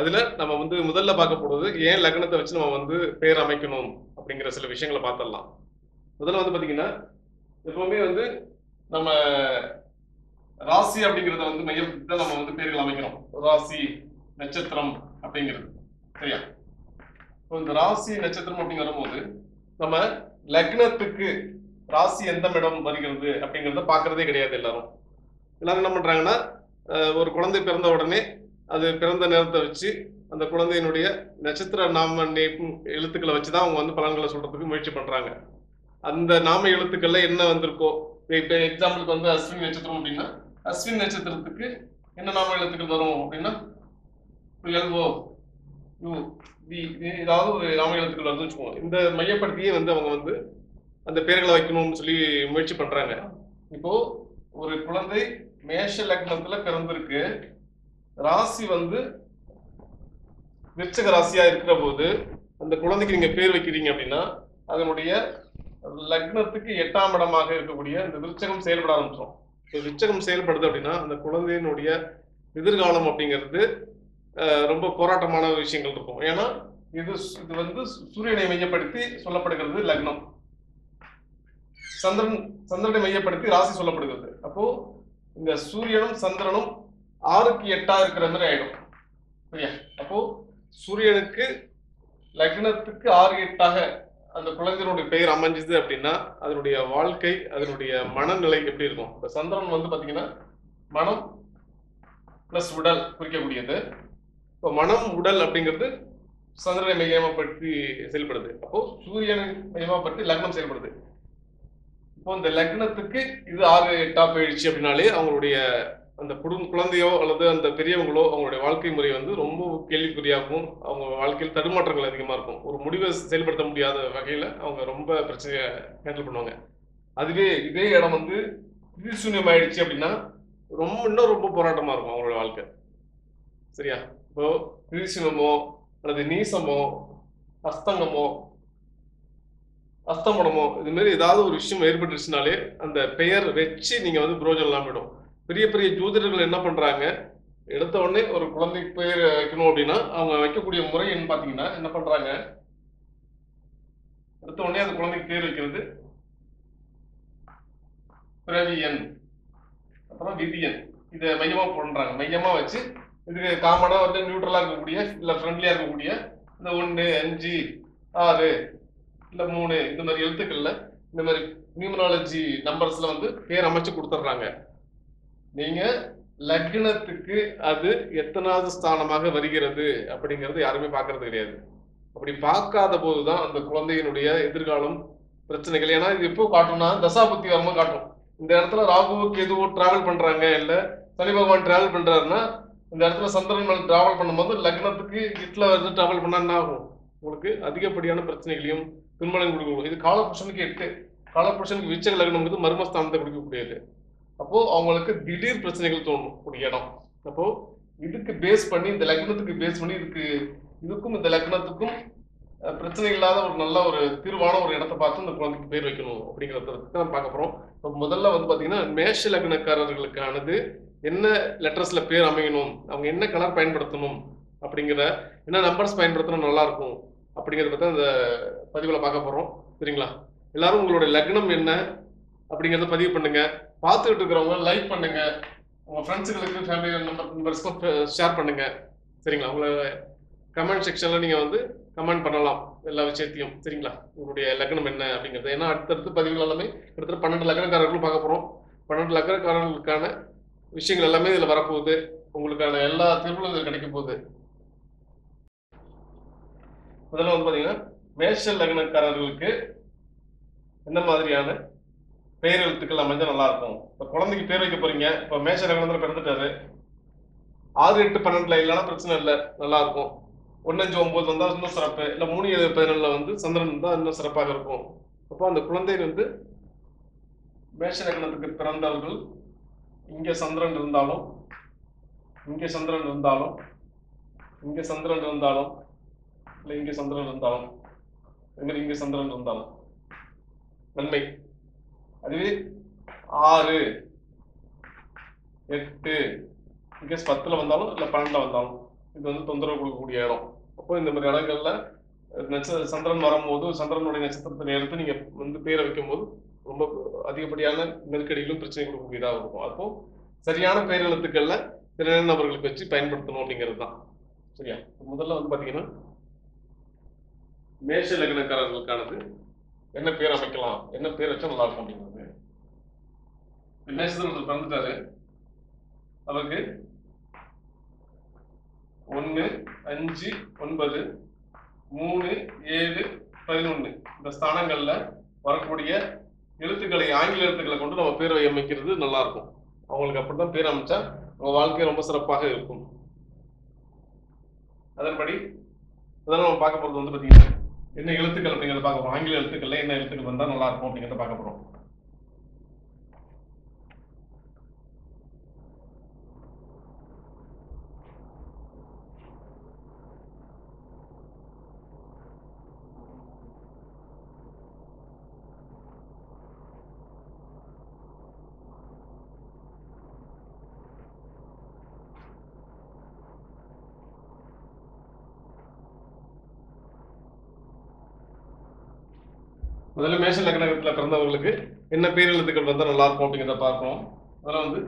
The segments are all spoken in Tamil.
அதுல நம்ம வந்து முதல்ல பார்க்க போறது ஏன் லக்னத்தை வச்சு நம்ம வந்து பேர் அமைக்கணும் அப்படிங்கிற சில விஷயங்களை பார்த்துடலாம் முதல்ல வந்து பாத்தீங்கன்னா எப்பவுமே வந்து நம்ம ராசி அப்படிங்கிறத வந்து மையப்படுத்தி தான் நம்ம வந்து பேர்கள் அமைக்கிறோம் ராசி நட்சத்திரம் அப்படிங்கிறது சரியா இப்போ இந்த ராசி நட்சத்திரம் அப்படின்னு வரும்போது நம்ம லக்னத்துக்கு ராசி எந்த இடம் வருகிறது அப்படிங்கிறத பார்க்கறதே கிடையாது எல்லாரும் எல்லாரும் என்ன பண்றாங்கன்னா அஹ், ஒரு குழந்தை பிறந்த உடனே அது பிறந்த நேரத்தை வச்சு அந்த குழந்தையினுடைய நட்சத்திர நாம நே- எழுத்துக்களை வச்சு தான் அவங்க வந்து பலன்களை சொல்றதுக்கு முயற்சி பண்றாங்க அந்த நாம எழுத்துக்கள்ல என்ன வந்திருக்கோ இப்போ எக்ஸாம்பிளுக்கு வந்து அஸ்வின் நட்சத்திரம் அப்படின்னா அஸ்வின் நட்சத்திரத்துக்கு என்ன நாம எழுத்துக்கள் வரும் அப்படின்னா எல்ஓ யூ வி இது ஏதாவது ஒரு நாம எழுத்துக்கள் வருதுன்னு வச்சுக்கோங்க இந்த மையப்படுத்தியே வந்து அவங்க வந்து அந்த பேர்களை வைக்கணும்னு சொல்லி முயற்சி பண்றாங்க இப்போ ஒரு குழந்தை மேஷ லக்னத்துல பிறந்திருக்கு ராசி வந்து விருச்சக ராசியா இருக்கிற போது அந்த குழந்தைக்கு நீங்க பேர் வைக்கிறீங்க அப்படின்னா அதனுடைய லக்னத்துக்கு எட்டாம் இடமாக இருக்கக்கூடிய இந்த விருச்சகம் செயல்பட ஆரம்பிச்சிடும் இப்போ விருச்சகம் செயல்படுது அப்படின்னா அந்த குழந்தையினுடைய எதிர்காலம் அப்படிங்கிறது அஹ், ரொம்ப போராட்டமான விஷயங்கள் இருக்கும் ஏன்னா இது சு- இது வந்து சு- சூரியனை மையப்படுத்தி சொல்லப்படுகிறது லக்னம் சந்திரன் சந்திரனை மையப்படுத்தி ராசி சொல்லப்படுகிறது அப்போ இந்த சூரியனும் சந்திரனும் ஆறுக்கு எட்டா இருக்கிற மாதிரி ஆயிடும் சரியா அப்போ சூரியனுக்கு லக்னத்துக்கு ஆறு எட்டாக அந்த குழந்தையினுடைய பெயர் அமைஞ்சுது அப்படின்னா அதனுடைய வாழ்க்கை அதனுடைய மனநிலை எப்படி இருக்கும் இப்ப சந்திரன் வந்து பாத்தீங்கன்னா மனம் பிளஸ் உடல் குறிக்கக்கூடியது இப்போ மனம் உடல் அப்படிங்கிறது சந்திரனை மையமாப்படுத்தி செயல்படுது அப்போ சூரியனை மையமாப்படுத்தி லக்னம் செயல்படுது இப்போ இந்த லக்னத்துக்கு இது ஆறு எட்டா போயிடுச்சு அப்படின்னாலே அவங்களுடைய அந்த குடும் குழந்தையோ அல்லது அந்த பெரியவங்களோ அவங்களுடைய வாழ்க்கை முறை வந்து ரொம்ப கேள்விக்குறியாகவும் அவங்க வாழ்க்கையில் தடுமாற்றங்கள் அதிகமாக இருக்கும் ஒரு முடிவை செயல்படுத்த முடியாத வகையில் அவங்க ரொம்ப பிரச்சனையை ஹேண்டில் பண்ணுவாங்க அதுவே இதே இடம் வந்து சூன்யம் ஆயிடுச்சு அப்படின்னா ரொம்ப இன்னும் ரொம்ப போராட்டமாக இருக்கும் அவங்களோட வாழ்க்கை சரியா இப்போ திரிசூனமோ அல்லது நீசமோ அஸ்தங்கமோ அஸ்தமனமோ இது மாதிரி ஏதாவது ஒரு விஷயம் ஏற்பட்டுருச்சுனாலே அந்த பெயர் வச்சு நீங்க வந்து புரோஜனம் இல்லாம போயிடும் பெரிய பெரிய ஜோதிடர்கள் என்ன பண்றாங்க எடுத்த உடனே ஒரு குழந்தைக்கு பெயர் வைக்கணும் அப்படின்னா அவங்க வைக்கக்கூடிய முறை என்ன பாத்தீங்கன்னா என்ன பண்றாங்க எடுத்த உடனே அந்த குழந்தைக்கு பேர் வைக்கிறது பிறவியன் அப்புறம் விதியன் இதை மையமா பண்றாங்க மையமா வச்சு இதுக்கு காமனா வந்து நியூட்ரலா இருக்கக்கூடிய இல்ல ஃப்ரெண்ட்லியா இருக்கக்கூடிய இந்த ஒன்று அஞ்சு ஆறு இல்ல மூணு இந்த மாதிரி எழுத்துக்கள்ல இந்த மாதிரி நியூமராலஜி நம்பர்ஸ்ல வந்து பேர் அமைச்சு கொடுத்துட்றாங்க நீங்க லக்னத்துக்கு அது எத்தனாவது ஸ்தானமாக வருகிறது அப்படிங்கிறது யாருமே பார்க்கறது கிடையாது அப்படி பார்க்காத போதுதான் அந்த குழந்தையினுடைய எதிர்காலம் பிரச்சனைகள் ஏன்னா இது எப்போ காட்டும்னா தசாபுத்தி வரும்போது காட்டும் இந்த இடத்துல ராகுவோ கேதுவோ டிராவல் பண்றாங்க இல்ல சனி பகவான் டிராவல் பண்றாருன்னா இந்த இடத்துல சந்திரன் மேல டிராவல் பண்ணும்போது லக்னத்துக்கு இட்ல வந்து டிராவல் பண்ணா என்ன ஆகும் உங்களுக்கு அதிகப்படியான பிரச்சனைகளையும் துன்பலம் கொடுக்கும் இது காலபுருஷனுக்கு எட்டு காலபுருஷனுக்கு விச்சக லக்னம்ங்கிறது மர்மஸ்தானத்தை கொடுக்கக்கூடியது அப்போ அவங்களுக்கு திடீர் பிரச்சனைகள் தோணும் கூடிய இடம் அப்போ இதுக்கு பேஸ் பண்ணி இந்த லக்னத்துக்கு பேஸ் பண்ணி இதுக்கு இதுக்கும் இந்த லக்னத்துக்கும் அஹ், பிரச்சனை இல்லாத ஒரு நல்ல ஒரு தீர்வான ஒரு இடத்தை பார்த்து இந்த குழந்தைக்கு பேர் வைக்கணும் அப்படிங்கிறத தான் பார்க்க போறோம் இப்போ முதல்ல வந்து பாத்தீங்கன்னா மேஷ லக்னக்காரர்களுக்கானது என்ன லெட்டர்ஸ்ல பேர் அமையணும் அவங்க என்ன கலர் பயன்படுத்தணும் அப்படிங்கிற என்ன நம்பர்ஸ் பயன்படுத்தினா நல்லா இருக்கும் அப்படிங்கிறத பத்தி அந்த பதிவுல பார்க்க போறோம் சரிங்களா எல்லாரும் உங்களுடைய லக்னம் என்ன அப்படிங்கறத பதிவு பண்ணுங்க பார்த்துக்கிட்டு இருக்கிறவங்க லைக் பண்ணுங்க உங்க ஃப்ரெண்ட்ஸுகளுக்கு ஃபேமிலி நம்பர் மெம்பர்ஸ்க்கும் ஷேர் பண்ணுங்க சரிங்களா உங்களை கமெண்ட் செக்ஷன்ல நீங்க வந்து கமெண்ட் பண்ணலாம் எல்லா விஷயத்தையும் சரிங்களா உங்களுடைய லக்னம் என்ன அப்படிங்கிறது ஏன்னா அடுத்தடுத்து பதிவுகள் எல்லாமே கிட்டத்தட்ட பன்னெண்டு லக்னக்காரர்களும் பார்க்க போறோம் பன்னெண்டு லக்னக்காரர்களுக்கான விஷயங்கள் எல்லாமே இதுல வரப்போகுது உங்களுக்கான எல்லா தீர்வுகளும் இதுல கிடைக்க போகுது முதல்ல வந்து பாத்தீங்கன்னா மேஷ லக்னக்காரர்களுக்கு என்ன மாதிரியான பெயர் எழுத்துக்கள் அமைஞ்சா நல்லா இருக்கும் இப்ப குழந்தைக்கு பேர் வைக்க போறீங்க இப்ப மேஷ லக்னத்துல பிறந்துட்டாரு ஆறு எட்டு பன்னெண்டுல இல்லைன்னா பிரச்சனை இல்லை நல்லா இருக்கும் ஒன்னு அஞ்சு ஒன்பது வந்தா இன்னும் சிறப்பு இல்ல மூணு ஏழு பதினொன்றுல வந்து சந்திரன் இருந்தா இன்னும் சிறப்பாக இருக்கும் அப்போ அந்த குழந்தை வந்து மேஷ லக்னத்துக்கு பிறந்தவர்கள் இங்க சந்திரன் இருந்தாலும் இங்க சந்திரன் இருந்தாலும் இங்க சந்திரன் இருந்தாலும் இல்ல இங்க சந்திரன் இருந்தாலும் அதே மாதிரி இங்க சந்திரன் இருந்தாலும் நன்மை அதுவே ஆறு எட்டு இன்கேஸ் பத்துல வந்தாலும் இல்ல பன்னெண்டுல வந்தாலும் இது வந்து தொந்தரவு கொடுக்கக்கூடிய இடம் அப்போ இந்த மாதிரி இடங்கள்ல நட்ச சந்திரன் வரும்போது சந்திரனுடைய நட்சத்திரத்தை எடுத்து நீங்க வந்து பேரை வைக்கும் போது ரொம்ப அதிகப்படியான நெருக்கடிகளும் பிரச்சனை கொடுக்கக்கூடியதாக இருக்கும் அப்போ சரியான பெயர் எழுத்துக்கள்ல திறன நபர்களுக்கு வச்சு பயன்படுத்தணும் அப்படிங்கிறது தான் சரியா முதல்ல வந்து பாத்தீங்கன்னா மேஷ லக்னக்காரர்களுக்கானது என்ன பேர் அமைக்கலாம் என்ன பேர் வச்சா நல்லா இருக்கும் அப்படிங்கிறது இப்ப மேஷத்துல ஒருத்தர் பிறந்துட்டாரு அவருக்கு ஒன்று அஞ்சு ஒன்பது மூணு ஏழு பதினொன்று இந்த ஸ்தானங்கள்ல வரக்கூடிய எழுத்துக்களை ஆங்கில எழுத்துக்களை கொண்டு நம்ம பேர் அமைக்கிறது நல்லா இருக்கும் அவங்களுக்கு அப்படித்தான் பேர் அமைச்சா அவங்க வாழ்க்கை ரொம்ப சிறப்பாக இருக்கும் அதன்படி அதெல்லாம் நம்ம பார்க்க போறது வந்து பாத்தீங்கன்னா என்ன எழுத்துக்கள் அப்படிங்கிறத பார்க்க போறோம் ஆங்கில எழுத்துக்கள்ல என்ன எழுத்துக்கள் வந்தா நல்லா இருக்கும் அப்படிங்கிறத பார்க்க போறோம் முதல்ல மேஷ லக்னத்துல பிறந்தவங்களுக்கு என்ன பேர் எழுத்துக்கள் வந்தா நல்லா இருக்கும் அப்படிங்கிறத பார்ப்போம் அதெல்லாம் வந்து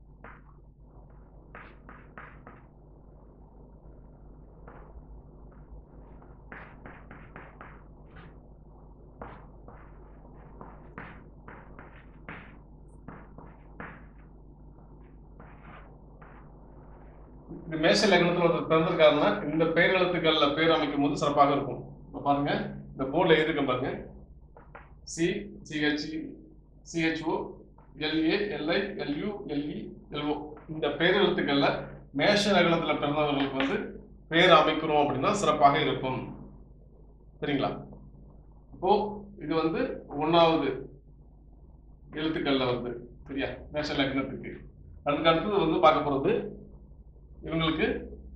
இந்த மேஷ லக்னத்துல ஒருத்தர் பிறந்திருக்காருன்னா இந்த பேர் எழுத்துக்கள்ல பேர் அமைக்கும் போது சிறப்பாக இருக்கும் இப்ப பாருங்க இந்த போர்டில் எழுதிருக்கேன் பாருங்க C C H C H O L A L I L U L E L O இந்த பேர் எழுத்துக்கள்ல மேஷ லக்னத்துல பிறந்தவர்களுக்கு வந்து பேர் அமைக்கிறோம் அப்படின்னா சிறப்பாக இருக்கும் சரிங்களா இப்போ இது வந்து ஒன்னாவது எழுத்துக்கள்ல வந்து சரியா மேஷ லக்னத்துக்கு அதுக்கு அடுத்தது வந்து பார்க்க போறது இவங்களுக்கு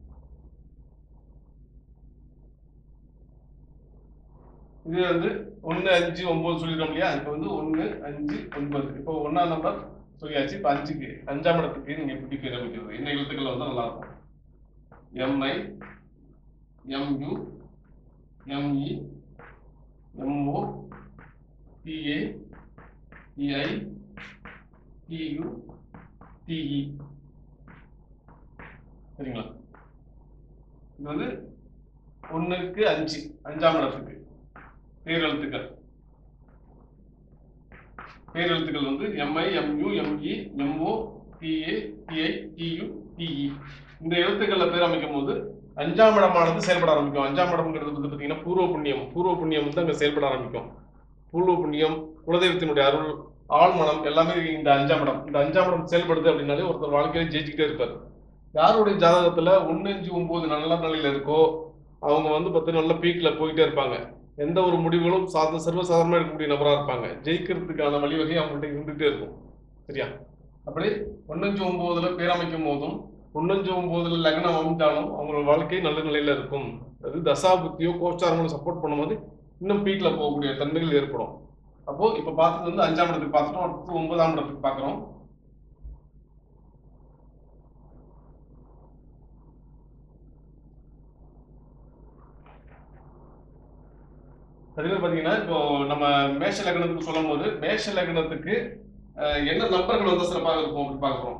இது வந்து ஒன்று அஞ்சு ஒன்பது சொல்லிருக்கோம் இல்லையா இப்போ வந்து ஒன்று அஞ்சு ஒன்பது இப்போ ஒன்றாம் நம்பர் சொல்லியாச்சு இப்போ அஞ்சுக்கு அஞ்சாம் இடத்துக்கு நீங்கள் எப்படி பேர் அமைக்கிறது என்ன எழுத்துக்கள் வந்து நல்லா இருக்கும் M I M U M E M O T A T I T U T E சரிங்களா இது வந்து ஒன்றுக்கு அஞ்சு அஞ்சாம் இடத்துக்கு பேரெழுத்துக்கள் பேரெழுத்துக்கள் வந்து M I M U M E M O T A T I T U T E இந்த எழுத்துக்கள்ல பேர் அமைக்கும் போது அஞ்சாம் இடமானது செயல்பட ஆரம்பிக்கும் அஞ்சாம் இடம்ங்கிறது வந்து பார்த்தீங்கன்னா பூர்வ புண்ணியம் பூர்வ புண்ணியம் வந்து அங்கே செயல்பட ஆரம்பிக்கும் பூர்வ புண்ணியம் குலதெய்வத்தினுடைய அருள் ஆழ்மனம் எல்லாமே இந்த அஞ்சாம் இடம் இந்த அஞ்சாம் இடம் செயல்படுது அப்படின்னாலே ஒருத்தர் வாழ்க்கையில ஜெயிச்சுக்கிட்டே இருப்பாரு யாருடைய ஜாதகத்துல ஒன்னு அஞ்சு ஒன்பது நல்ல நிலையில இருக்கோ அவங்க வந்து பத்து நல்ல பீக்ல போயிட்டே இருப்பாங்க எந்த ஒரு முடிவுகளும் சாத சர்வசாதாரணமா இருக்கக்கூடிய நபரா இருப்பாங்க ஜெயிக்கிறதுக்கான வழிவகை அவங்கள்ட்ட இருந்துகிட்டே இருக்கும் சரியா அப்படி ஒன்னஞ்சு ஒன்பதுல பேரமைக்கும் போதும் ஒன்னஞ்சு ஒன்பதுல லக்னம் அமைஞ்சாலும் அவங்களோட வாழ்க்கை நல்ல நிலையில இருக்கும் அது தசா புத்தியோ கோச்சாரங்களோ சப்போர்ட் பண்ணும்போது இன்னும் பீக்ல போகக்கூடிய தன்மைகள் ஏற்படும் அப்போ இப்ப பார்த்தது வந்து அஞ்சாம் இடத்துக்கு பார்த்துட்டோம் அடுத்து ஒன்பதாம் இடத்துக்கு பார்க்குறோம் அதே மாதிரி பார்த்தீங்கன்னா இப்போ நம்ம மேஷ லக்னத்துக்கு சொல்லும் போது மேஷ லக்னத்துக்கு அஹ், என்ன நம்பர்கள் வந்து சிறப்பாக இருக்கும் அப்படின்னு பார்க்குறோம்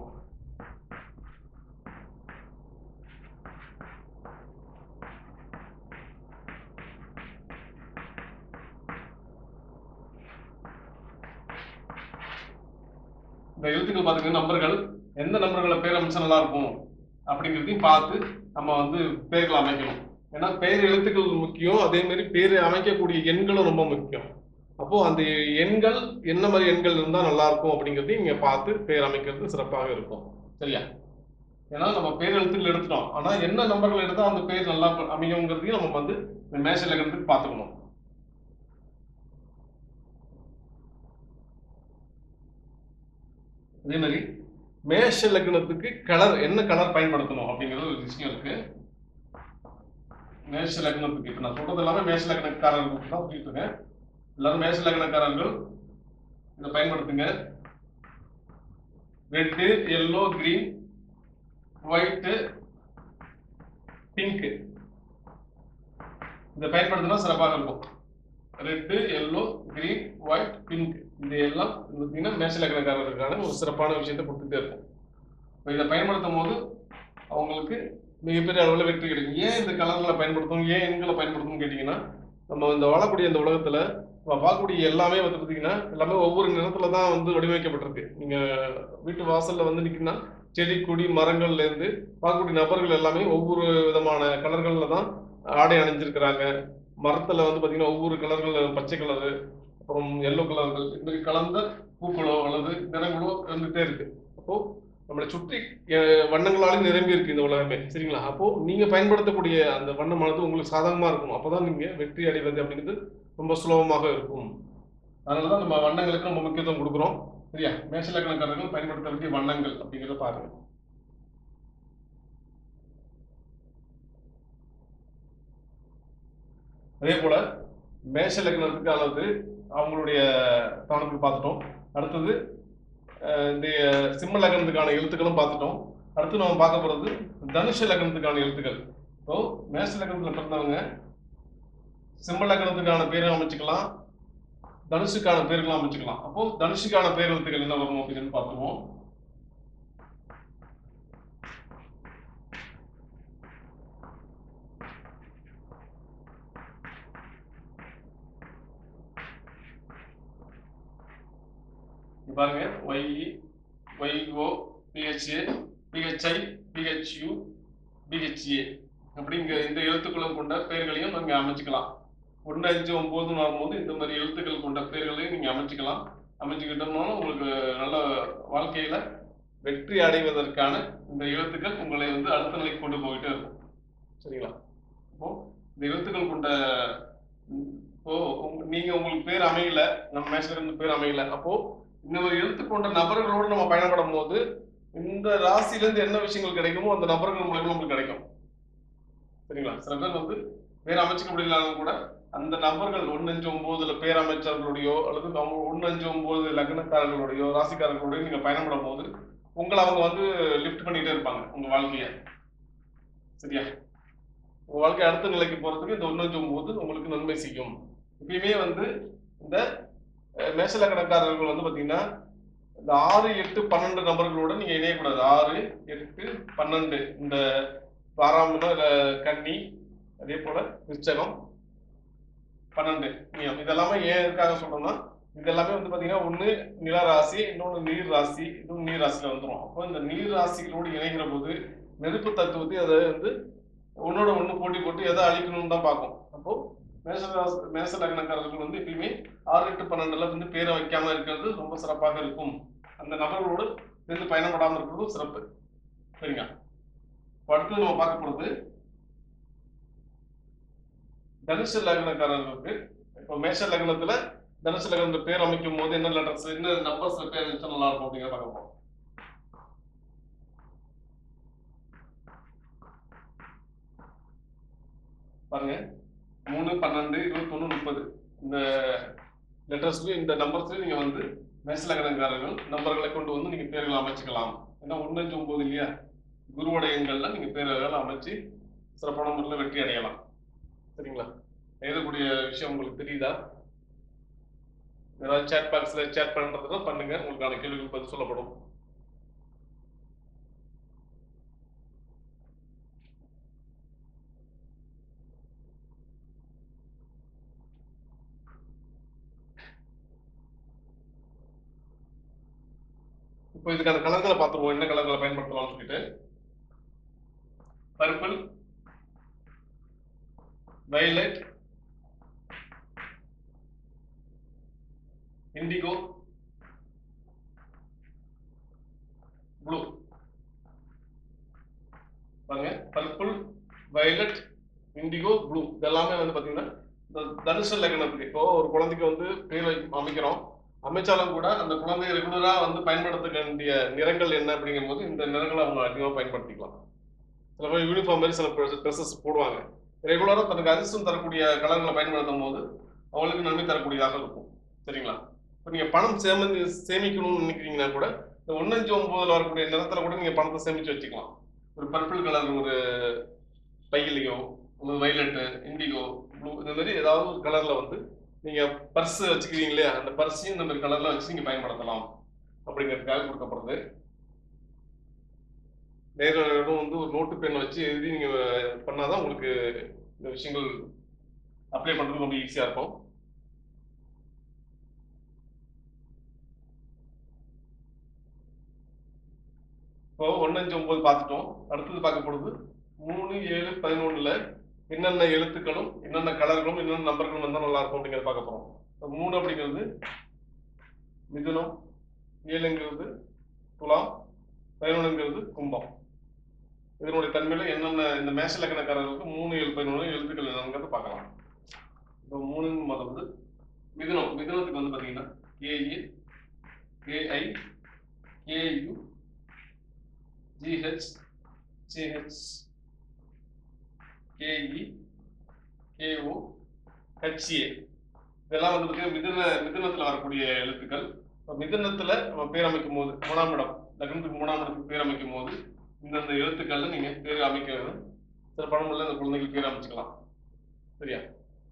இந்த எழுத்துக்கள் பார்த்தீங்கன்னா நம்பர்கள் எந்த நம்பர்களை பேர் அமைச்சா நல்லா இருக்கும் அப்படிங்கிறதையும் பார்த்து நம்ம வந்து பேர்கள் அமைக்கணும் ஏன்னா பெயர் எழுத்துக்கள் முக்கியம் அதே மாதிரி பேர் அமைக்கக்கூடிய எண்களும் ரொம்ப முக்கியம் அப்போ அந்த எண்கள் என்ன மாதிரி எண்கள் இருந்தால் நல்லா இருக்கும் அப்படிங்கிறதையும் இங்க பார்த்து பேர் அமைக்கிறது சிறப்பாக இருக்கும் சரியா ஏன்னா நம்ம பேர் எழுத்துக்கள் எடுத்துட்டோம் ஆனா என்ன நம்பர்கள் எடுத்தா அந்த பேர் நல்லா அமையுங்கிறதையும் நம்ம வந்து இந்த மேஷ லக்னத்துக்கு பார்த்துக்கணும் அதே மாதிரி மேஷ லக்னத்துக்கு கலர் என்ன கலர் பயன்படுத்தணும் அப்படிங்கிறது ஒரு விஷயம் இருக்கு மேஷ லக்னத்துக்கு இப்போ நான் சொல்றது எல்லாமே மேஷ லக்னக்காரர்களுக்கு தான் சொல்லிட்டு இருக்கேன் எல்லாரும் மேஷ லக்னக்காரர்கள் இதை பயன்படுத்துங்க red yellow green white pink இதை பயன்படுத்தினா சிறப்பாக இருக்கும் red yellow green white pink இது எல்லாம் பார்த்தீங்கன்னா மேஷலக்கணக்காரர்களுக்கான ஒரு சிறப்பான விஷயத்தை கொடுத்துட்டே இருக்கும் இப்போ இதை பயன்படுத்தும் போது அவங்களுக்கு மிகப்பெரிய அளவில் வெற்றி கிடைக்கும் ஏன் இந்த கலர்களை பயன்படுத்தணும் ஏன் எண்களை பயன்படுத்தணும்னு கேட்டிங்கன்னா நம்ம இந்த வாழக்கூடிய இந்த உலகத்தில் நம்ம பார்க்கக்கூடிய எல்லாமே வந்து பார்த்தீங்கன்னா எல்லாமே ஒவ்வொரு நிறத்துல தான் வந்து வடிவமைக்கப்பட்டிருக்கு நீங்கள் வீட்டு வாசலில் வந்து நிற்கிங்கன்னா செடி கொடி மரங்கள்ல இருந்து பார்க்கக்கூடிய நபர்கள் எல்லாமே ஒவ்வொரு விதமான கலர்களில் தான் ஆடை அணிஞ்சிருக்கிறாங்க மரத்துல வந்து பாத்தீங்கன்னா ஒவ்வொரு கலர்கள் பச்சை கலரு அப்புறம் எல்லோ கலர்கள் இந்த மாதிரி கலந்த பூக்களோ அல்லது நிறங்களோ இருந்துகிட்டே இருக்கு அப்போ நம்மளை சுற்றி அஹ், வண்ணங்களாலே நிரம்பி இருக்கு இந்த உலகமே சரிங்களா அப்போ நீங்க பயன்படுத்தக்கூடிய அந்த வண்ணமானது உங்களுக்கு சாதகமா இருக்கும் அப்பதான் நீங்க வெற்றி அடைவது அப்படிங்கிறது ரொம்ப சுலபமாக இருக்கும் அதனாலதான் நம்ம வண்ணங்களுக்கு ரொம்ப முக்கியத்துவம் கொடுக்குறோம் சரியா மேஷலக்கணக்காரர்கள் பயன்படுத்த வேண்டிய வண்ணங்கள் அப்படிங்கிறத பாருங்க அதே போல மேஷ லக்னத்துக்கு அல்லது அவங்களுடைய தானத்துக்கு பார்த்துட்டோம் அடுத்தது அஹ், இந்த சிம்ம லக்னத்துக்கான எழுத்துக்களும் பார்த்துட்டோம் அடுத்து நம்ம பார்க்க போறது தனுஷ லக்னத்துக்கான எழுத்துக்கள் இப்போ மேஷ லக்னத்துல பிறந்தவங்க சிம்ம லக்னத்துக்கான பேரும் அமைச்சுக்கலாம் தனுஷுக்கான பேர்களும் அமைச்சுக்கலாம் அப்போ தனுஷுக்கான பேர் எழுத்துக்கள் என்ன வரும் அப்படின்னு பார்த்துருவோம் இங்க பாருங்க Y Y O P H A P H I P H U P H A அப்படிங்க இந்த எழுத்துக்களும் கொண்ட பெயர்களையும் நீங்க அமைச்சுக்கலாம் ஒன்று அஞ்சு ஒன்பதுன்னு வரும்போது இந்த மாதிரி எழுத்துக்கள் கொண்ட பெயர்களையும் நீங்க அமைச்சுக்கலாம் அமைச்சுக்கிட்டோம்னாலும் உங்களுக்கு நல்ல வாழ்க்கையில வெற்றி அடைவதற்கான இந்த எழுத்துக்கள் உங்களை வந்து அடுத்த நிலைக்கு கொண்டு போயிட்டே இருக்கும் சரிங்களா இப்போ இந்த எழுத்துக்கள் கொண்ட ம், இப்போ உங்க- நீங்க உங்களுக்கு பேர் அமையல நம்ம மேட்ச்ல இருந்து பேர் அமையல அப்போ இந்த மாதிரி எழுத்து கொண்ட நபர்களோடு நம்ம பயணப்படும் போது இந்த ராசியில இருந்து என்ன விஷயங்கள் கிடைக்குமோ அந்த நபர்கள் மூலமா நமக்கு கிடைக்கும் சரிங்களா சில பேர் வந்து பேர் அமைச்சுக்க முடியலனாலும் கூட அந்த நபர்கள் ஒன்னு அஞ்சு ஒன்பதுல பேர் அமைச்சர்களுடையோ அல்லது அவங்க ஒன்னு அஞ்சு ஒன்பது லக்னக்காரர்களுடையோ ராசிக்காரர்களுடையோ நீங்க பயணப்படும் போது உங்களை அவங்க வந்து லிஃப்ட் பண்ணிட்டே இருப்பாங்க உங்க வாழ்க்கைய சரியா உங்க வாழ்க்கை அடுத்த நிலைக்கு போறதுக்கு இந்த ஒன்னு அஞ்சு ஒன்பது உங்களுக்கு நன்மை செய்யும் எப்பயுமே வந்து இந்த அஹ், மேஷலக்கணக்காரர்கள் வந்து பாத்தீங்கன்னா இந்த ஆறு எட்டு பன்னெண்டு நபர்களோட நீங்க இணையக்கூடாது ஆறு எட்டு பன்னெண்டு இந்த ஆறாம் இடம் இல்ல கன்னி அதே போல விருச்சகம் பன்னெண்டு நியம் இதெல்லாமே ஏன் எதுக்காக சொல்றோம்னா இது எல்லாமே வந்து பாத்தீங்கன்னா ஒண்ணு நில ராசி இன்னொன்னு நீர் ராசி இன்னொன்னு நீர் ராசியில வந்துரும் அப்போ இந்த நீர் ராசிகளோடு இணைகிற போது நெருப்பு தத்துவத்தை அதை வந்து ஒன்னோட ஒண்ணு போட்டி போட்டு எதை அழிக்கணும்னு தான் பார்க்கும் அப்போ மேச ராசி- மேச லக்னக்காரர்கள் வந்து எப்பயுமே ஆறு எட்டு பன்னெண்டுல வந்து பேரை வைக்காம இருக்கிறது ரொம்ப சிறப்பாக இருக்கும் அந்த நபர்களோடு சேர்ந்து பயணப்படாம இருக்கிறதும் சிறப்பு சரிங்க இப்ப அடுத்து நம்ம பார்க்க போறது தனுசு லக்னக்காரர்களுக்கு இப்போ மேஷ லக்னத்துல தனுசு லக்னத்துல பேர் அமைக்கும் போது என்ன லெட்டர்ஸ் என்ன நம்பர்ஸ்ல பேர் வச்சா நல்லா இருக்கும் அப்படிங்கிற பார்க்க போறோம் பாருங்க மூணு பன்னெண்டு இருபத்தொன்னு முப்பது இந்த லெட்டர்ஸ்லயும் இந்த நம்பர்ஸ்லயும் நீங்க வந்து மேசலகனக்காரர்கள் நம்பர்களை கொண்டு வந்து நீங்க பேர்களை அமைச்சுக்கலாம் ஏன்னா ஒன்று அஞ்சு ஒன்பது இல்லையா குருவோட எண்கள்ல நீங்க பேர்களை அமைச்சு சிறப்பான முறையில் வெற்றி அடையலாம் சரிங்களா எழுதக்கூடிய விஷயம் உங்களுக்கு தெரியுதா ஏதாவது சேட் பாக்ஸ்ல சேட் பண்றதுனா பண்ணுங்க உங்களுக்கான கேள்விகள் பதில் சொல்லப்படும் இப்போ இதுக்கான கலர்களை பார்த்துருவோம் என்ன கலர்களை பயன்படுத்தலாம்னு சொல்லிட்டு பர்பிள் violet indigo ப்ளூ பாருங்க பர்பிள் violet இண்டிகோ ப்ளூ இதெல்லாமே வந்து பாத்தீங்கன்னா இந்த தனுஷ லக்னத்துக்கு இப்போ ஒரு குழந்தைக்கு வந்து பேர் வை- அமைக்கிறோம் அமைச்சாலும் கூட அந்த குழந்தை ரெகுலரா வந்து பயன்படுத்த வேண்டிய நிறங்கள் என்ன அப்படிங்கும் போது இந்த நிறங்களை அவங்க அதிகமாக பயன்படுத்திக்கலாம் சில பேர் யூனிஃபார்ம் மாதிரி சில ட்ரெஸ்ஸஸ் போடுவாங்க ரெகுலரா தனக்கு அதிர்ஷ்டம் தரக்கூடிய கலர்களை பயன்படுத்தும் போது அவங்களுக்கு நன்மை தரக்கூடியதாக இருக்கும் சரிங்களா இப்போ நீங்க பணம் சேமி சேமிக்கணும்னு நினைக்கிறீங்கன்னா கூட இந்த ஒன்னஞ்சு ஒன்பதுல வரக்கூடிய நிறத்துல கூட நீங்க பணத்தை சேமிச்சு வச்சுக்கலாம் ஒரு பர்பிள் கலர் ஒரு பையிலையோ உங்களுக்கு வயலட்டு இண்டிகோ ப்ளூ இந்த மாதிரி ஏதாவது ஒரு கலர்ல வந்து நீங்க பர்ஸ் வச்சுக்கிறீங்களே அந்த பர்ஸையும் இந்த மாதிரி கலர்ல வச்சு நீங்க பயன்படுத்தலாம் அப்படிங்கிறதுக்காக கொடுக்கப்படுது நேரம் வந்து ஒரு நோட்டு பென் வச்சு எழுதி நீங்க பண்ணாதான் உங்களுக்கு இந்த விஷயங்கள் அப்ளை பண்றது ரொம்ப ஈஸியா இருக்கும் இப்போ ஒன்னு அஞ்சு ஒன்பது பார்த்துட்டோம் அடுத்தது பார்க்க போறது மூணு ஏழு பதினொன்னுல என்னென்ன எழுத்துக்களும் என்னென்ன கலர்களும் என்னென்ன நம்பர்களும் வந்தா நல்லா இருக்கும் அப்படிங்கிறத பார்க்க போறோம் இப்ப மூணு அப்படிங்கிறது மிதுனம் ஏழுங்கிறது துலாம் பதினொன்றுங்கிறது கும்பம் இதனுடைய தன்மையில என்னென்ன இந்த மேஷ லக்கணக்காரர்களுக்கு மூணு ஏழு பதினொன்று எழுத்துக்கள் என்னங்கிறத பார்க்கலாம் இப்போ மூணுங்க முதல் வந்து மிதுனம் மிதுனத்துக்கு வந்து பார்த்தீங்கன்னா A E K I K U G H C H K E K O H A இதெல்லாம் வந்து பார்த்தீங்கன்னா மிதுன மிதுனத்தில் வரக்கூடிய எழுத்துக்கள் இப்போ மிதுனத்தில் நம்ம பேர் அமைக்கும் போது மூணாம் இடம் லக்னத்துக்கு மூணாம் இடத்துக்கு பேர் அமைக்கும் போது இந்தந்த எழுத்துக்கள்ல நீங்க பேர் அமைக்கிறது சில பழமுள்ள இந்த குழந்தைகளுக்கு பேர் அமைச்சுக்கலாம் சரியா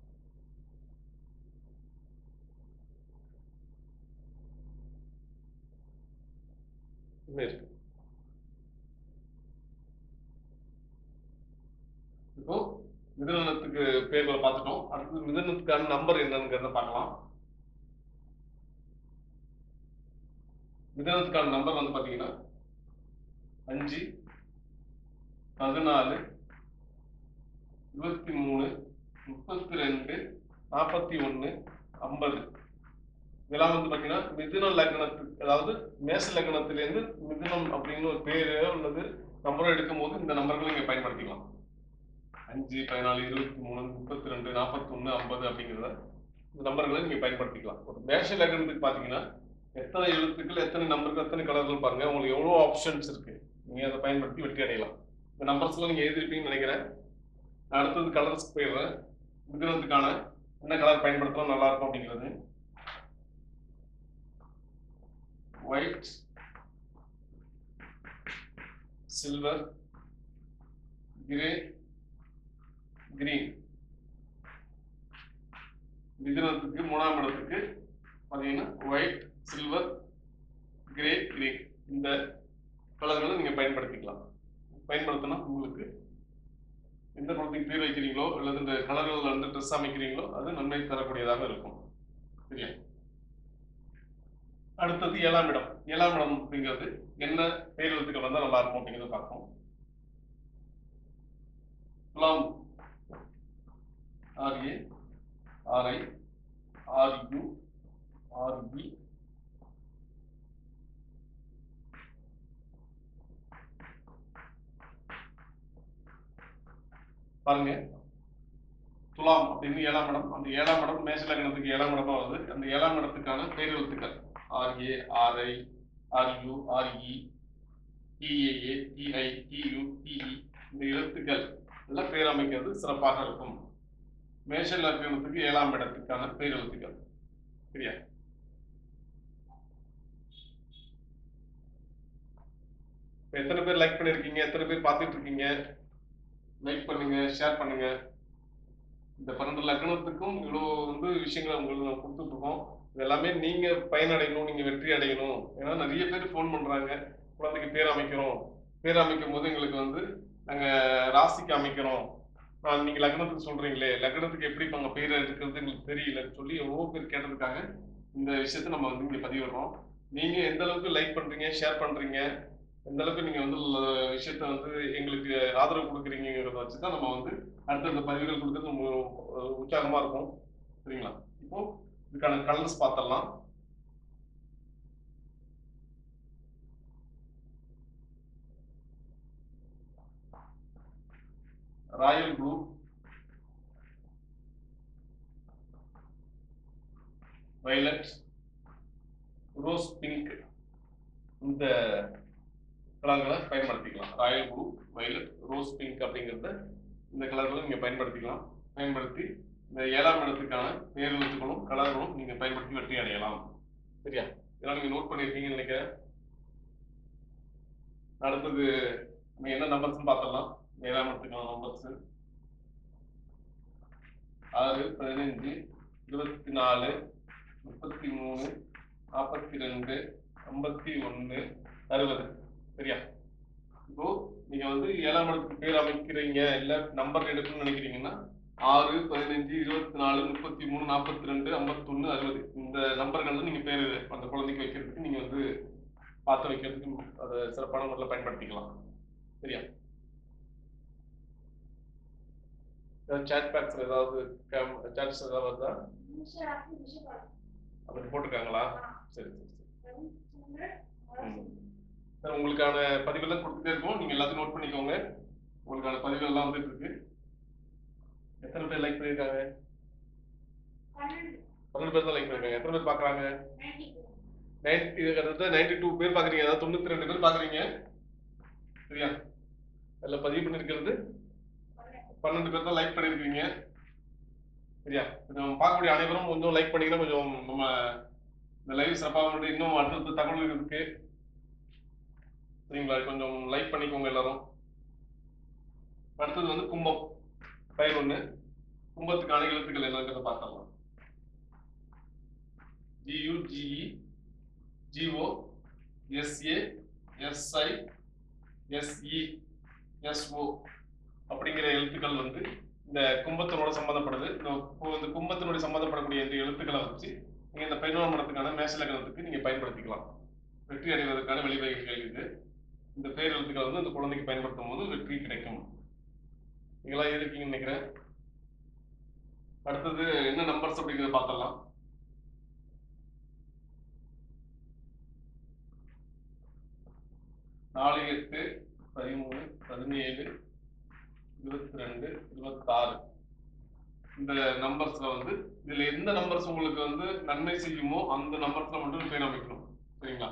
இது இருக்கு இப்போ மிதுனத்துக்கு பேர்களை பார்த்துட்டோம் அடுத்து மிதுனத்துக்கான நம்பர் என்னங்கிறத பார்க்கலாம் மிதுனத்துக்கான நம்பர் வந்து பாத்தீங்கன்னா அஞ்சு பதினாலு இருபத்தி மூணு முப்பத்தி ரெண்டு நாற்பத்தி ஒன்று ஐம்பது இதெல்லாம் வந்து பார்த்தீங்கன்னா மிதுன லக்னத்துக்கு அதாவது மேச லக்னத்திலேருந்து மிதுனம் அப்படின்னு ஒரு பேர் உள்ளது நம்பரும் எடுக்கும்போது இந்த நம்பர்களை நீங்கள் பயன்படுத்திக்கலாம் அஞ்சு பதினாலு இருபத்தி மூணு முப்பத்தி ரெண்டு நாற்பத்தொன்று ஐம்பது அப்படிங்கிறத இந்த நம்பர்களை நீங்கள் பயன்படுத்திக்கலாம் ஒரு மேஷ லக்னத்துக்கு பார்த்தீங்கன்னா எத்தனை எழுத்துக்கள் எத்தனை நம்பர்கள் எத்தனை கலர்கள் பாருங்க உங்களுக்கு எவ்வளோ ஆப்ஷன்ஸ் இருக்கு நீங்க அதை பயன்படுத்தி வெற்றி அடையலாம் இந்த நம்பர்ஸ்லாம் நீங்க எழுதிருப்பீங்கன்னு நினைக்கிறேன் நான் அடுத்தது கலர்ஸ் போயிடுறேன் மிதுனத்துக்கான என்ன கலர் பயன்படுத்தலாம் நல்லா இருக்கும் அப்படிங்கிறது ஒயிட் சில்வர் கிரே கிரீன் மிதுனத்துக்கு மூணாம் இடத்துக்கு பார்த்தீங்கன்னா ஒயிட் சில்வர் கிரே கிரீன் இந்த கலர்களை நீங்க பயன்படுத்திக்கலாம் பயன்படுத்தினா உங்களுக்கு எந்த குழந்தைக்கு பேர் வைக்கிறீங்களோ அல்லது இந்த கலர்கள் வந்து ட்ரெஸ் அமைக்கிறீங்களோ அது நன்மை தரக்கூடியதாக இருக்கும் சரியா அடுத்தது ஏழாம் இடம் ஏழாம் இடம் அப்படிங்கிறது என்ன பேர் எழுத்துக்கள் வந்தா நல்லா இருக்கும் அப்படிங்கிறத பார்ப்போம் துலாம் ஆர்ஏ ஆர்ஐ ஆர்யூ ஆர்பி பாருங்க துலாம் அப்படின்னு ஏழாம் இடம் அந்த ஏழாம் இடம் மேச லக்னத்துக்கு ஏழாம் இடமா வருது அந்த ஏழாம் இடத்துக்கான பேர் எழுத்துக்கள் R A R I R U R E T A A T I T U T E இந்த எழுத்துக்கள் எல்லாம் பேர் அமைக்கிறது சிறப்பாக இருக்கும் மேஷ லக்னத்துக்கு ஏழாம் இடத்துக்கான பேர் எழுத்துக்கள் சரியா இப்ப எத்தனை பேர் லைக் பண்ணிருக்கீங்க எத்தனை பேர் பார்த்துட்டு இருக்கீங்க லைக் பண்ணுங்க ஷேர் பண்ணுங்க இந்த பன்னெண்டு லக்னத்துக்கும் இவ்வளோ வந்து விஷயங்களை உங்களுக்கு நான் கொடுத்துட்டு இருக்கோம் இது எல்லாமே நீங்க பயனடையணும் நீங்க வெற்றி அடையணும் ஏன்னா நிறைய பேர் ஃபோன் பண்றாங்க குழந்தைக்கு பேர் அமைக்கிறோம் பேர் அமைக்கும் போது எங்களுக்கு வந்து நாங்க ராசிக்கு அமைக்கிறோம் நான் நீங்க லக்னத்துக்கு சொல்றீங்களே லக்னத்துக்கு எப்படி இப்ப அங்க பேர் இருக்கிறது எங்களுக்கு தெரியலன்னு சொல்லி எவ்வளோ பேர் கேட்டதுக்காக இந்த விஷயத்த நம்ம வந்து இங்க பதிவிடுறோம் நீங்க எந்த அளவுக்கு லைக் பண்றீங்க ஷேர் பண்றீங்க எந்த அளவுக்கு நீங்க வந்து ல- விஷயத்த வந்து எங்களுக்கு ஆதரவு கொடுக்குறீங்கிறத வச்சு தான் நம்ம வந்து அடுத்தடுத்த பதிவுகள் கொடுக்கறது ரொம்ப அஹ், உற்சாகமா இருக்கும் சரிங்களா இப்போ இதுக்கான கலர்ஸ் பார்த்தரலாம் royal blue violet rose pink இந்த கலர்களை பயன்படுத்திக்கலாம் royal blue violet rose pink அப்படிங்கிறத இந்த கலர்களை நீங்கள் பயன்படுத்திக்கலாம் பயன்படுத்தி இந்த ஏழாம் இடத்துக்கான பேர் எழுத்துக்களும் கலர்களும் நீங்கள் பயன்படுத்தி வெற்றி அடையலாம் சரியா இதெல்லாம் நீங்கள் நோட் பண்ணியிருக்கீங்கன்னு நினைக்கிறேன் அடுத்தது நம்ம என்ன நம்பர்ஸ்னு பார்த்துடலாம் ஏழாம் இடத்துக்கான நம்பர்ஸ் ஆறு பதினஞ்சு இருபத்தி நாலு முப்பத்தி மூணு நாற்பத்தி ரெண்டு ஐம்பத்தி ஒன்று அறுபது சரியா இப்போ நீங்க வந்து ஏழாம் இடத்துக்கு பேர் அமைக்கிறீங்க இல்ல நம்பர் எடுக்கணும்னு நினைக்கிறீங்கன்னா ஆறு பதினஞ்சு இருபத்தி நாலு முப்பத்தி மூணு நாற்பத்தி ரெண்டு ஐம்பத்தொன்னு அறுபது இந்த நம்பர்கள் நீங்க பேர் அந்த குழந்தைக்கு வைக்கிறதுக்கு நீங்க வந்து பார்த்து வைக்கிறதுக்கு அதை சிறப்பான முறையில் பயன்படுத்திக்கலாம் சரியா சேட் பேக்ஸ் ஏதாவது சாட்ஸ் ஏதாவது வருதா அப்படி போட்டிருக்காங்களா சரி சரி சரி ம். சார் உங்களுக்கான பதிவெல்லாம் கொடுத்துட்டே இருக்கோம் நீங்க எல்லாத்தையும் நோட் பண்ணிக்கோங்க உங்களுக்கான பதிவுகள் எல்லாம் வந்துட்டு இருக்கு எத்தனை பேர் லைக் பண்ணிருக்காங்க பன்னெண்டு பேர் தான் லைக் பண்ணிருக்காங்க எத்தனை பேர் பாக்குறாங்க நைன்டி கிட்டத்தட்ட நைன்டி டூ பேர் பாக்குறீங்க அதாவது தொண்ணூத்தி ரெண்டு பேர் பாக்குறீங்க சரியா அதில் பதிவு பண்ணிருக்கிறது பன்னெண்டு பேர் தான் லைக் பண்ணிருக்கீங்க சரியா கொஞ்சம் பார்க்கக்கூடிய அனைவரும் கொஞ்சம் லைக் பண்ணீங்கன்னா கொஞ்சம் நம்ம இந்த லைவ் சிறப்பாக வந்து இன்னும் அடுத்தடுத்த தகவல் இருக்கு சரிங்களா கொஞ்சம் லைக் பண்ணிக்கோங்க எல்லாரும் அடுத்தது வந்து கும்பம் பயிர் ஒண்ணு கும்பத்துக்கான எழுத்துக்கள் என்னங்கிறத பார்க்கலாம் G U G E G O S A S I S E S O அப்படிங்கிற எழுத்துக்கள் வந்து இந்த கும்பத்தினோட சம்மந்தப்படுது இந்த கு- இந்த கும்பத்தினுடைய சம்மந்தப்படக்கூடிய இந்த எழுத்துக்களை வச்சு நீங்க இந்த பதினோராம் இடத்துக்கான மேசலகனத்துக்கு நீங்க பயன்படுத்திக்கலாம் வெற்றி அடைவதற்கான வழிவகைகள் இது இந்த பேர் எழுத்துக்களை வந்து இந்த குழந்தைக்கு பயன்படுத்தும் போது வெற்றி கிடைக்கும் நீங்களா இருக்கீங்கன்னு நினைக்கிறேன் அடுத்தது என்ன நம்பர்ஸ் அப்படிங்கிறத பார்த்தலாம் நாலு எட்டு பதிமூணு பதினேழு இருபத்தி ரெண்டு இருபத்தாறு இந்த நம்பர்ஸ்ல வந்து இதுல எந்த நம்பர்ஸ் உங்களுக்கு வந்து நன்மை செய்யுமோ அந்த நம்பர்ஸ்ல மட்டும் பேர் அமைக்கணும் சரிங்களா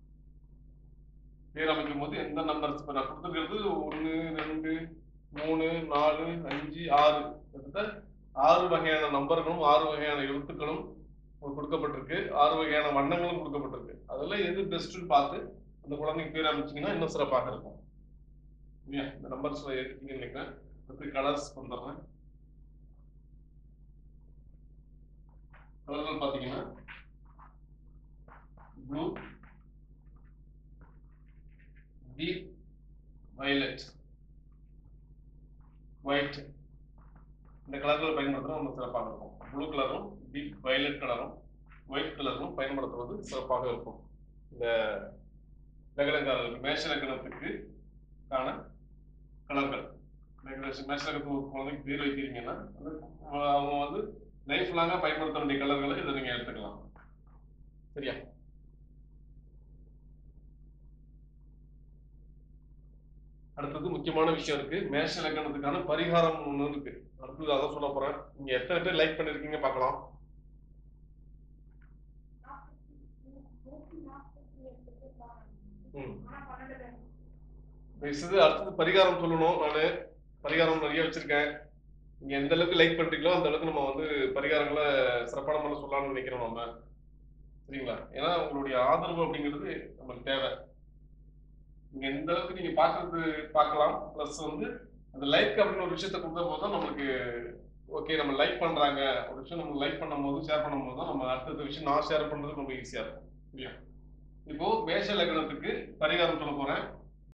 பேர் அமைக்கும் போது எந்த நம்பர்ஸ் இப்போ நான் கொடுத்துருக்கிறது ஒன்று ரெண்டு மூணு நாலு அஞ்சு ஆறு கிட்டத்தட்ட ஆறு வகையான நம்பர்களும் ஆறு வகையான எழுத்துக்களும் உங்களுக்கு கொடுக்கப்பட்டிருக்கு ஆறு வகையான வண்ணங்களும் கொடுக்கப்பட்டிருக்கு அதில் எது பெஸ்ட்டுன்னு பார்த்து அந்த குழந்தைக்கு பேர் அமைச்சிங்கன்னா இன்னும் சிறப்பாக இருக்கும் இல்லையா இந்த நம்பர்ஸ்ல எடுத்தீங்கன்னு நினைக்கிறேன் அடுத்து கலர்ஸ் வந்துடுறேன் கலர்கள் பார்த்தீங்கன்னா ப்ளூ டீப் வயலட் ஒயிட் இந்த கலர்களை பயன்படுத்துறது ரொம்ப சிறப்பாக இருக்கும் ப்ளூ கலரும் டீப் வயலட் கலரும் ஒயிட் கலரும் பயன்படுத்துவது சிறப்பாக இருக்கும் இந்த லக்னக்காரர்களுக்கு மேஷ லக்னத்துக்கு காண கலர்கள் மேஷ லக்னத்துக்கு ஒரு குழந்தைக்கு பேர் வைக்கிறீங்கன்னா அது அவங்க வந்து லைஃப் லாங்கா பயன்படுத்த வேண்டிய கலர்களை இதை நீங்க எடுத்துக்கலாம் சரியா அடுத்தது முக்கியமான விஷயம் இருக்கு மேஷ லக்னத்துக்கான பரிகாரம் ஒண்ணு இருக்கு அடுத்தது அதான் சொல்ல போறேன் நீங்க எத்தனை பேர் லைக் பண்ணிருக்கீங்க பார்க்கலாம் ம் இது அடுத்தது பரிகாரம் சொல்லணும் நானு பரிகாரம் நிறைய வச்சிருக்கேன் நீங்க எந்த அளவுக்கு லைக் பண்றீங்களோ அந்த அளவுக்கு நம்ம வந்து பரிகாரங்களை சிறப்பான முறையில் சொல்லலாம்னு நினைக்கிறோம் நம்ம சரிங்களா ஏன்னா உங்களுடைய ஆதரவு அப்படிங்கிறது நமக்கு தேவை நீங்க எந்த அளவுக்கு நீங்க பாக்குறது பார்க்கலாம் ப்ளஸ் வந்து அந்த லைக் அப்படின்னு ஒரு விஷயத்த கொடுத்த போது தான் நம்மளுக்கு ஓகே நம்ம லைக் பண்றாங்க ஒரு விஷயம் நம்ம லைக் பண்ணும்போது ஷேர் பண்ணும்போது தான் நம்ம அடுத்த விஷயம் நான் ஷேர் பண்றது ரொம்ப ஈஸியா இருக்கும் சரியா இப்போ மேஷ லக்னத்துக்கு பரிகாரம் சொல்ல போறேன்